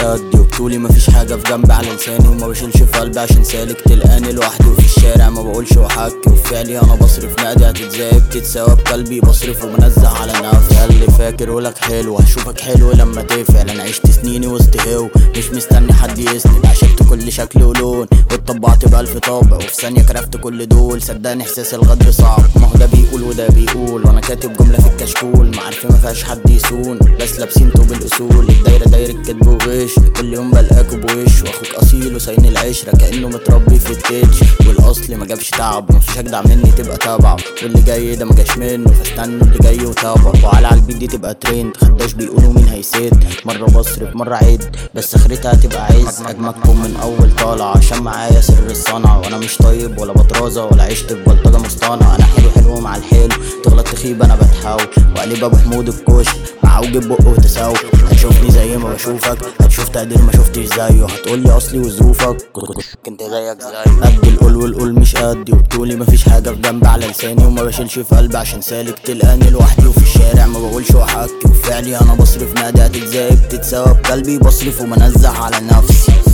قدي وبطولي مفيش حاجة في جنبي على لساني وما بشيلش في قلبي عشان سالك تلقاني لوحدي وفي الشارع ما بقولش وحكي وفي فعلي انا بصرف نقدي هتتزايد بتتساوى بقلبي بصرف وبنزه على نفسي اللي فاكر ولك حلو هشوفك حلو لما تفعل انا عشت سنيني وسط هو مش مستني حد يسند عشرت كل شكل ولون واتطبعت بألف طابع وفي ثانية كرفت كل دول صدقني احساس الغدر صعب ما هو ده بيقول وده بيقول وانا كاتب جملة في الكشكول معارفي ما فيهاش حد يسون بس لابسين طوب الاصول الدايرة دايرة كدب وغش كل يوم بلقاكوا بوش واخوك اصيل وصاين العشرة كأنه متربي في التتش والاصل ما جابش تعب ومفيش اجدع مني تبقى تابعه واللي جاي ده ما جاش منه فاستنوا اللي جاي وتابعه وعلى على البيت دي تبقى ترند خداش بيقولوا مين هيسد مرة بصرف مرة عد بس اخرتها تبقى عز اجمدكم من اول طالع عشان معايا سر الصنعة وانا مش طيب ولا بطرازة ولا عشت في بلطجة مصطنعة انا حلو حلو مع الحلو تغلط تخيب انا بتحاول وقلب ابو حمود الكشك معوج بقه وتساوي هتشوفني زي ما بشوفك هتشوف تقدير ما شفتش زيه هتقولي اصلي وظروفك كنت زيك زي قد القول والقول مش قدي وبطولي مفيش حاجة في جنبي على لساني وما بشيلش في قلبي عشان سالك تلقاني لوحدي وفي الشارع ما بقولش وحكي وفي فعلي انا بصرف نادي هتتزايد بتتساوى بقلبي بصرف وبنزه على نفسي